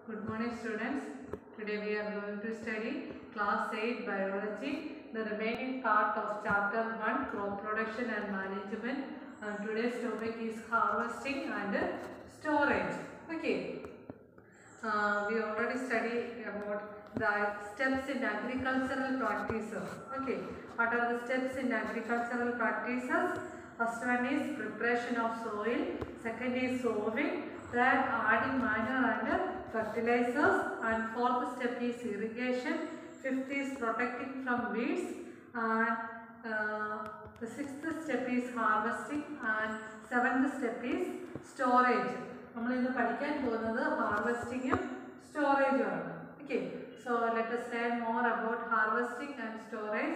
Good morning students. Today we are going to study class 8 biology, the remaining part of chapter 1 crop production and management. And today's topic is harvesting and storage. Okay. Uh, we already studied about the steps in agricultural practices. Okay, what are the steps in agricultural practices? First one is preparation of soil, second is sowing, third adding manure and fertilizers, and fourth step is irrigation, fifth is protecting from weeds, and uh, the sixth step is harvesting, and seventh step is storage. നമ്മൾ ഇന്ന് പഠിക്കാൻ പോകുന്നത് ഹാർവെസ്റ്റിങ്ങും സ്റ്റോറേജും ആണ് okay so let us learn more about harvesting and storage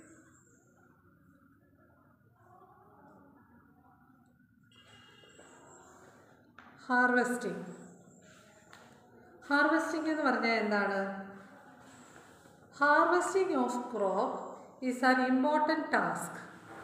harvesting harvesting എന്ന് പറഞ്ഞാൽ എന്താണ് harvesting of crop is an important task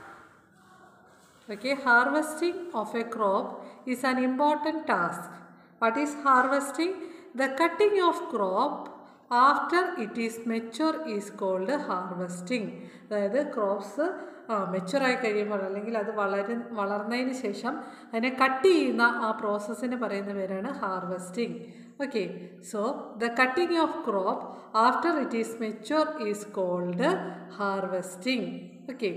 Okay, harvesting of a crop is an important task. What is harvesting? The cutting of crop after it is mature is called harvesting. അതായത് crops മെച്ചുറായി കഴിയുമ്പോൾ അല്ലെങ്കിൽ അത് വളര വളർന്നതിന് ശേഷം അതിനെ cut ചെയ്യുന്ന ആ പ്രോസസ്സിന് പറയുന്ന പേരാണ് harvesting okay so the cutting of crop after it is mature is called harvesting okay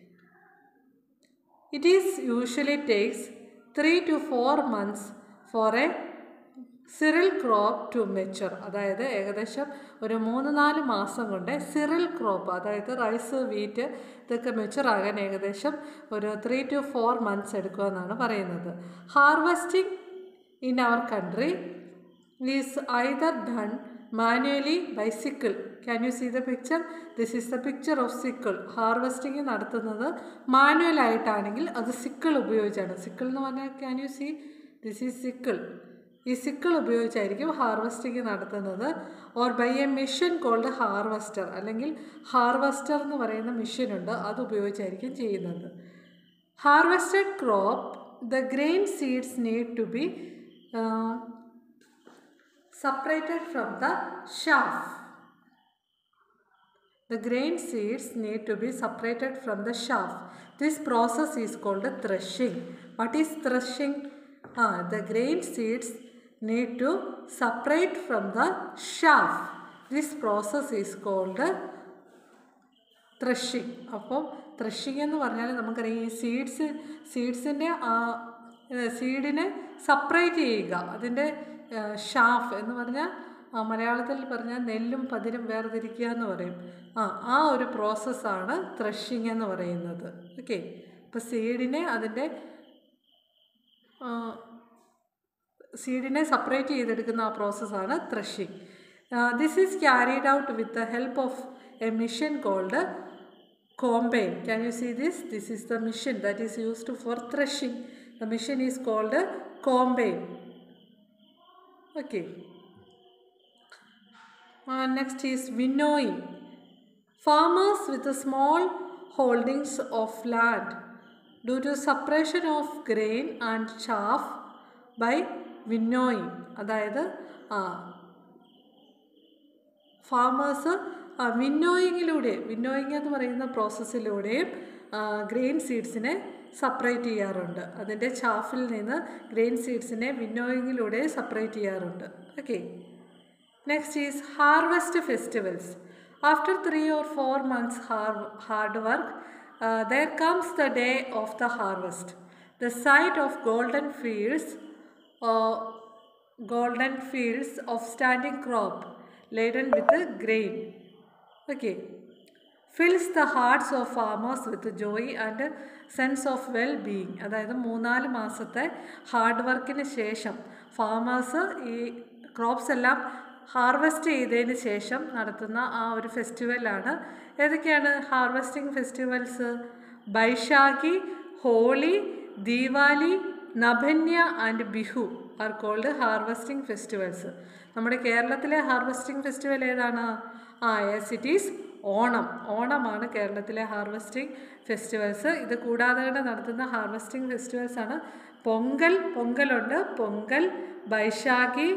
It is usually takes 3 to 4 months for a cereal crop to mature അതായത് ഏകദേശം ഒരു മൂന്ന് നാല് മാസം കൊണ്ട് സിറിൽ ക്രോപ്പ് അതായത് റൈസ് വീറ്റ് ഇതൊക്കെ mature ആകാൻ ഏകദേശം ഒരു ത്രീ ടു ഫോർ മന്ത്സ് എടുക്കുമെന്നാണ് പറയുന്നത് harvesting in our country is either done manually by sickle can you see the picture this is the picture of sickle harvesting നടത്തുന്നത് മാനുവലായിട്ടാണെങ്കിൽ അത് സിക്കിൾ ഉപയോഗിച്ചാണ് സിക്കിൾ എന്ന് പറഞ്ഞാൽ can you see this is sickle ഈ sickle ഉപയോഗിച്ചായിരിക്കും harvesting നടത്തുന്നത് or by a machine called harvester അല്ലെങ്കിൽ harvester എന്ന് പറയുന്ന മെഷീനുണ്ട് അത് ഉപയോഗിച്ചായിരിക്കും ചെയ്യുന്നത് harvested crop the grain seeds need to be separated from the chaff. The grain seeds need to be separated from the chaff. This process is called threshing. What is threshing? Ah, the grain seeds need to separate from the chaff. This process is called threshing അപ്പോൾ threshing എന്ന് പറഞ്ഞാൽ നമുക്കറിയാം ഈ seeds സീഡ്സിൻ്റെ ആ സീഡിനെ separate ചെയ്യുക അതിൻ്റെ ഷാഫ് എന്ന് പറഞ്ഞാൽ മലയാളത്തിൽ പറഞ്ഞാൽ നെല്ലും പതിരും വേർതിരിക്കുക എന്ന് പറയും ആ ആ ഒരു പ്രോസസ്സാണ് ത്രഷിങ് എന്ന് പറയുന്നത് ഓക്കെ അപ്പോൾ സീഡിനെ അതിൻ്റെ സീഡിനെ സെപ്പറേറ്റ് ചെയ്തെടുക്കുന്ന ആ പ്രോസസ്സാണ് threshing this is carried out with the help of a machine called combine can you see this this is the machine that is used for threshing the machine is called combine okay uh, next is winnowing farmers with a small holdings of land due to separation of grain and chaff by winnowing അതായത് farmers വിന്നോയിങ്ങിലൂടെ winnowing എന്ന് പറയുന്ന പ്രോസസ്സിലൂടെയും grain സീഡ്സിനെ separate ചെയ്യാറുണ്ട് അതിൻ്റെ ചാഫിൽ നിന്ന് grain സീഡ്സിനെ വിന്നോയിങ്ങിലൂടെ സെപ്പറേറ്റ് ചെയ്യാറുണ്ട് okay next is harvest festivals after three or four months har hard work there comes the day of the harvest the sight of golden fields golden fields of standing crop laden with grain. Okay. Fills the hearts of farmers with joy and sense of well being അതായത് മൂന്നാല് മാസത്തെ hard വർക്കിന് ശേഷം farmers ഈ crops എല്ലാം harvest ചെയ്തതിന് ശേഷം നടത്തുന്ന ആ ഒരു ഫെസ്റ്റിവലാണ് ഏതൊക്കെയാണ് ഹാർവെസ്റ്റിംഗ് ഫെസ്റ്റിവൽസ് ബൈശാഖി ഹോളി ദീവാലി നഭന്യ and Bihu are called harvesting festivals നമ്മുടെ കേരളത്തിലെ ഹാർവെസ്റ്റിംഗ് ഫെസ്റ്റിവൽ ഏതാണ് ആ യെസ് ഇറ്റ് ഈസ് ഓണം ഓണമാണ് കേരളത്തിലെ ഹാർവെസ്റ്റിംഗ് ഫെസ്റ്റിവൽസ് ഇത് കൂടാതെ തന്നെ നടത്തുന്ന ഹാർവെസ്റ്റിംഗ് ഫെസ്റ്റിവൽസ് ആണ് പൊങ്കൽ പൊങ്കലുണ്ട് പൊങ്കൽ ബൈശാഖി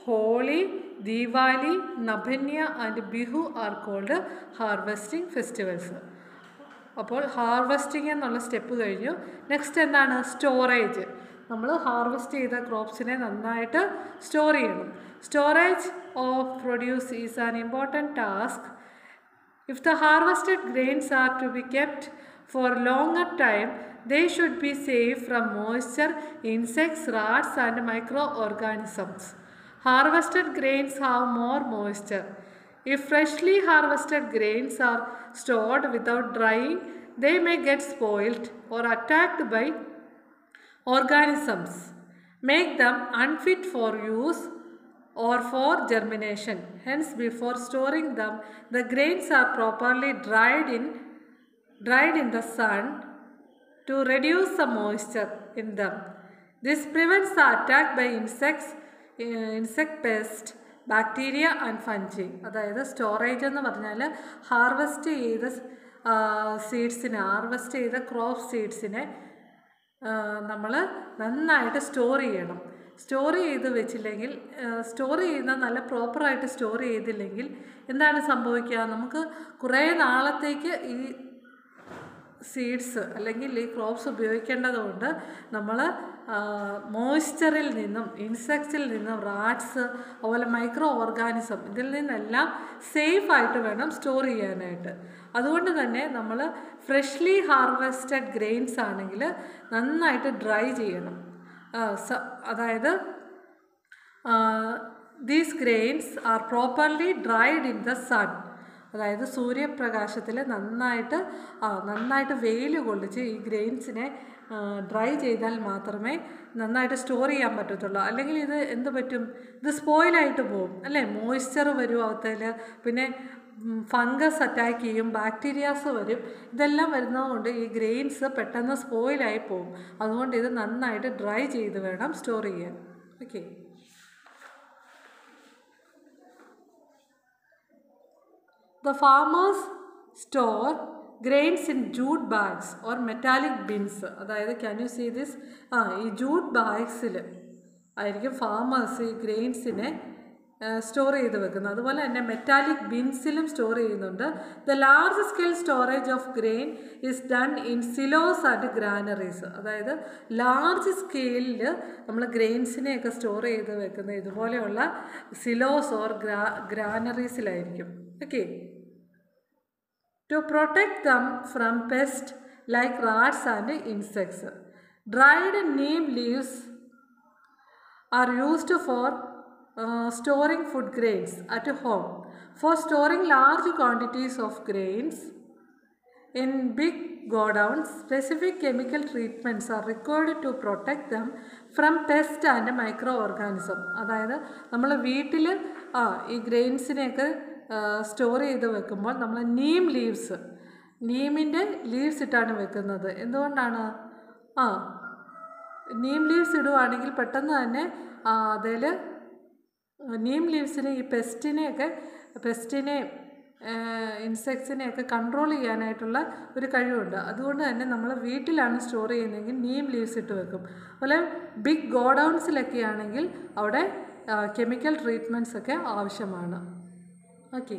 ഹോളി ദീവാലി നഭന്യ and Bihu are called harvesting festivals അപ്പോൾ ഹാർവെസ്റ്റിംഗ് എന്നുള്ള സ്റ്റെപ്പ് കഴിഞ്ഞു നെക്സ്റ്റ് എന്താണ് സ്റ്റോറേജ് നമ്മൾ ഹാർവെസ്റ്റ് ചെയ്ത ക്രോപ്സിനെ നന്നായിട്ട് സ്റ്റോർ ചെയ്യണം storage of produce is an important task If the harvested grains are to be kept for longer time, they should be safe from moisture, insects, rats, and microorganisms. Harvested grains have more moisture. If freshly harvested grains are stored without drying, they may get spoiled or attacked by organisms, make them unfit for use or for germination. Hence, before storing them, the grains are properly dried in dried in the sun to reduce the moisture in them. This prevents the attack by insects, uh, insect pest, bacteria and fungi അതായത് storage എന്ന് പറഞ്ഞാൽ harvest ചെയ്ത സീഡ്സിനെ harvest ചെയ്ത crop സീഡ്സിനെ നമ്മൾ നന്നായിട്ട് store ചെയ്യണം store ചെയ്ത് വെച്ചില്ലെങ്കിൽ store ചെയ്യുന്ന നല്ല പ്രോപ്പറായിട്ട് സ്റ്റോർ ചെയ്തില്ലെങ്കിൽ എന്താണ് സംഭവിക്കുക നമുക്ക് കുറേ നാളത്തേക്ക് ഈ സീഡ്സ് അല്ലെങ്കിൽ ഈ ക്രോപ്സ് ഉപയോഗിക്കേണ്ടതുകൊണ്ട് നമ്മൾ മോയ്സ്ചറിൽ നിന്നും ഇൻസെക്ട്സിൽ നിന്നും റാറ്റ്സ് അതുപോലെ മൈക്രോ ഓർഗാനിസം ഇതിൽ നിന്നെല്ലാം സേഫ് ആയിട്ട് വേണം സ്റ്റോർ ചെയ്യാനായിട്ട് അതുകൊണ്ട് തന്നെ നമ്മൾ ഫ്രഷ്ലി ഹാർവെസ്റ്റഡ് ഗ്രെയിൻസ് ആണെങ്കിൽ നന്നായിട്ട് ഡ്രൈ ചെയ്യണം അതായത് these grains are properly dried in the sun അതായത് സൂര്യപ്രകാശത്തിൽ നന്നായിട്ട് നന്നായിട്ട് വെയിൽ കൊള്ളിച്ച് ഈ ഗ്രെയിൻസിനെ ഡ്രൈ ചെയ്താൽ മാത്രമേ നന്നായിട്ട് സ്റ്റോർ ചെയ്യാൻ പറ്റത്തുള്ളൂ അല്ലെങ്കിൽ ഇത് എന്ത് പറ്റും ഇത് സ്പോയിലായിട്ട് പോകും അല്ലേ മോയ്സ്ചർ വരും അവത്തിൽ പിന്നെ ഫംഗസ് അറ്റാക്ക് ചെയ്യും ബാക്ടീരിയാസ് വരും ഇതെല്ലാം വരുന്നതുകൊണ്ട് ഈ ഗ്രെയിൻസ് പെട്ടെന്ന് സ്പോയിലായി പോകും അതുകൊണ്ട് ഇത് നന്നായിട്ട് ഡ്രൈ ചെയ്ത് വേണം സ്റ്റോർ ചെയ്യാൻ okay The farmers store grains in jute bags or metallic bins. അതായത് ക്യാൻ യു സീ ദിസ് ആ ഈ ജൂട്ട് ബാഗ്സിൽ ആയിരിക്കും ഫാമേഴ്സ് ഈ ഗ്രെയിൻസിനെ സ്റ്റോർ ചെയ്ത് വെക്കുന്നത് അതുപോലെ തന്നെ മെറ്റാലിക് ബിൻസിലും സ്റ്റോർ ചെയ്യുന്നുണ്ട് the large scale storage of grain is done in silos and granaries അതായത് ലാർജ് സ്കെയിലിൽ നമ്മൾ ഗ്രെയിൻസിനെയൊക്കെ സ്റ്റോർ ചെയ്ത് വെക്കുന്ന ഇതുപോലെയുള്ള സിലോസ് ഓർ ഗ്രാ ഗ്രാനറീസിലായിരിക്കും okay to protect them from pests like rats and insects. Dried neem leaves are used for uh, storing food grains at home. For storing large quantities of grains in big godowns, specific chemical treatments are required to protect them from pest and microorganism. അതായത് നമ്മൾ വീട്ടിൽ ആ ഈ ഗ്രെയിൻസിനെയൊക്കെ store ചെയ്ത് വെക്കുമ്പോൾ നമ്മൾ Neem leaves നീമിൻ്റെ leaves ഇട്ടാണ് വെക്കുന്നത് എന്തുകൊണ്ടാണ് ആ നീം ലീവ്സ് ഇടുവാണെങ്കിൽ പെട്ടെന്ന് തന്നെ അതിൽ നീം ലീവ്സിന് ഈ പെസ്റ്റിനെയൊക്കെ പെസ്റ്റിനെയും ഇൻസെക്ട്സിനെയൊക്കെ കൺട്രോൾ ചെയ്യാനായിട്ടുള്ള ഒരു കഴിവുണ്ട് അതുകൊണ്ട് തന്നെ നമ്മൾ വീട്ടിലാണ് സ്റ്റോർ ചെയ്യുന്നതെങ്കിൽ നീം ലീവ്സ് ഇട്ട് വെക്കും അതുപോലെ ബിഗ് ഗോഡൗൺസിലൊക്കെ ആണെങ്കിൽ അവിടെ കെമിക്കൽ ട്രീറ്റ്മെൻറ്റ്സ് ഒക്കെ ആവശ്യമാണ് ഓക്കെ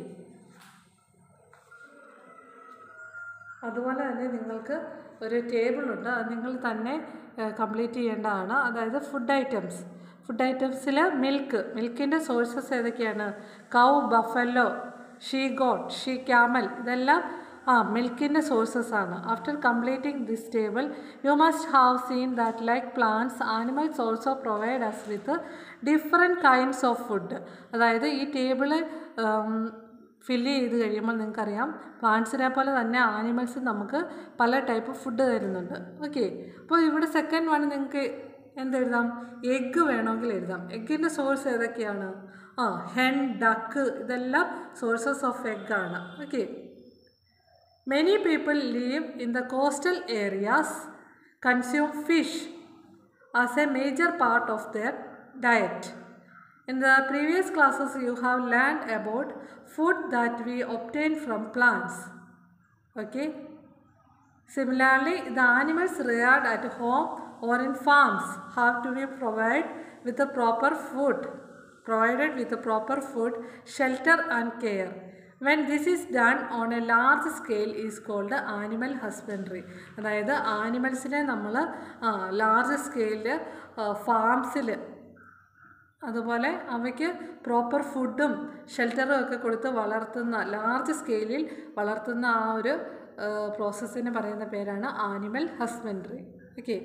അതുപോലെ തന്നെ നിങ്ങൾക്ക് ഒരു ടേബിളുണ്ട് അത് നിങ്ങൾ തന്നെ കംപ്ലീറ്റ് ചെയ്യേണ്ടതാണ് അതായത് ഫുഡ് ഐറ്റംസ് ഫുഡ് ഐറ്റംസിൽ മിൽക്ക് മിൽക്കിൻ്റെ സോഴ്സസ് ഏതൊക്കെയാണ് cow buffalo sheep goat sheep camel ഇതെല്ലാം ആ മിൽക്കിൻ്റെ സോഴ്സസ് ആണ് after completing this table you must have seen that like plants animals also provide us with different kinds of food അതായത് ഈ table fill ചെയ്ത് കഴിയുമ്പോൾ നിങ്ങൾക്കറിയാം പ്ലാന്റ്സിനെ പോലെ തന്നെ ആനിമൽസ് നമുക്ക് പല ടൈപ്പ് ഫുഡ് തരുന്നുണ്ട് ഓക്കെ അപ്പോൾ ഇവിടെ സെക്കൻഡ് വൺ നിങ്ങൾക്ക് എന്തെഴുതാം എഗ്ഗ് വേണമെങ്കിൽ എഴുതാം എഗ്ഗിൻ്റെ സോഴ്സ് ഏതൊക്കെയാണ് ആ ഹെൻ ഡക്ക് ഇതെല്ലാം സോഴ്സസ് ഓഫ് എഗ് ആണ് okay many people live in the coastal areas consume fish as a major part of their diet In the previous classes, you have learned about food that we obtain from plants. Okay. Similarly, the animals reared at home or in farms have to be provided with the proper food, provided with the proper food, shelter and care. When this is done on a large scale is called animal husbandry. അതായത് ആനിമൽസിനെ നമ്മൾ large സ്കെയിലിൽ ഫാംസിൽ അതുപോലെ അവയ്ക്ക് proper ഫുഡും ഷെൽട്ടറും ഒക്കെ കൊടുത്ത് വളർത്തുന്ന large സ്കെയിലിൽ വളർത്തുന്ന ആ ഒരു പ്രോസസ്സിന് പറയുന്ന പേരാണ് animal husbandry okay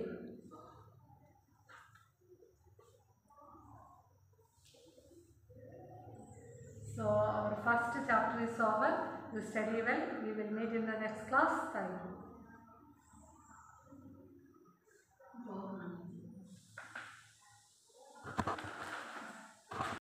So our first chapter is over. You study well. We will meet in the next class. Thank you.